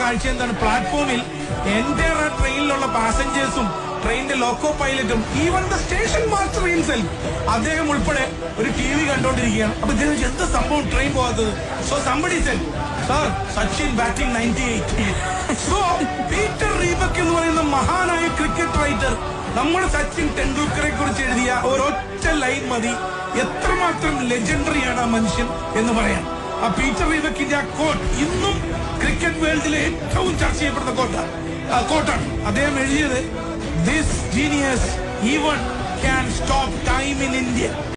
കാഴ്ച എന്താണ് പ്ലാറ്റ്ഫോമിൽ എന്റെ ആ ട്രെയിനിലുള്ള പാസഞ്ചേഴ്സും ട്രെയിനിന്റെ ലോക്കോ പൈലറ്റും even the station master himself അദ്ദേഹം ഉൾപ്പെടെ ഒരു ടി വി കണ്ടോണ്ടിരിക്കുകയാണ് അപ്പൊ ഇദ്ദേഹം ചോദിച്ചു, എന്താ സംഭവം ട്രെയിൻ പോകാത്തത് so somebody said sir Sachin batting ninety eight so Peter Roebuck എന്ന് പറയുന്ന മഹാനായ ക്രിക്കറ്റ് റൈറ്റർ നമ്മുടെ സച്ചിൻ ടെണ്ടുൽക്കറെ കുറിച്ച് എഴുതിയ ഒരൊറ്റ ലൈൻ മതി എത്രമാത്രം ലെജൻഡറിയാണ് ആ മനുഷ്യൻ എന്ന് പറയാൻ ആ പീറ്റർ റീബക്കിന്റെ ആ കോട്ട് ഇന്നും ക്രിക്കറ്റ് വേൾഡിലെ ഏറ്റവും ചർച്ച ചെയ്യപ്പെടുന്ന കോട്ടാണ് കോട്ടാണ് അദ്ദേഹം എഴുതിയത് this genius even can stop time in India